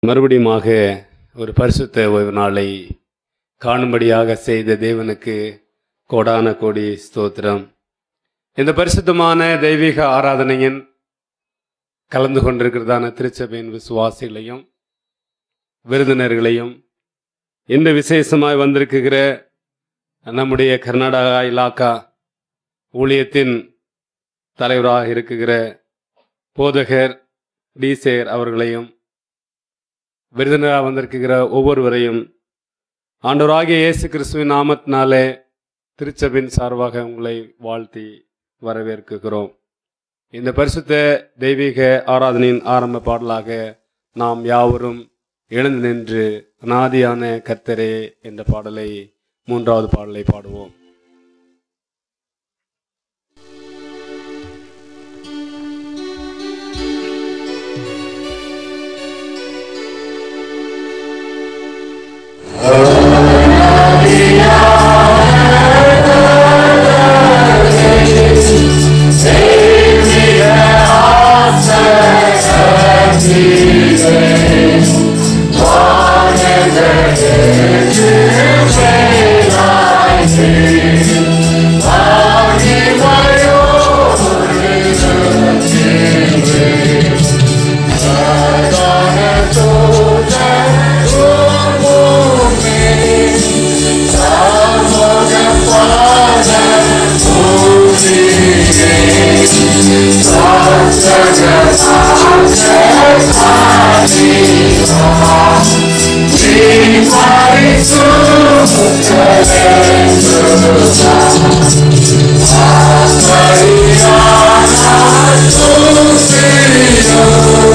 மறுபடியுமாக ஒரு பரிசுத்த ஓய்வு நாளை காணும்படியாக செய்த தேவனுக்கு கோடான கோடி ஸ்தோத்திரம் இந்த பரிசுத்தமான தெய்வீக ஆராதனையின் கலந்து கொண்டிருக்கிறதான திருச்சபையின் விசுவாசிகளையும் விருந்தினர்களையும் இந்த விசேஷமாய் வந்திருக்குகிற நம்முடைய கர்நாடகா இலாக்கா ஊழியத்தின் தலைவராக இருக்குகிற போதகர் டீசேர் அவர்களையும் விருந்தினராக வந்திருக்குகிற ஒவ்வொருவரையும் ஆண்டவராகிய இயேசு கிறிஸ்துவின் நாமத்தினாலே திருச்சபின் சார்பாக உங்களை வாழ்த்தி வரவேற்கிறோம் இந்த பரிசுத்த தெய்வீக ஆராதனையின் ஆரம்ப பாடலாக நாம் யாவரும் எழுந்து நின்று அநாதியான கர்த்தரே என்ற பாடலை மூன்றாவது பாடலை பாடுவோம் Maria,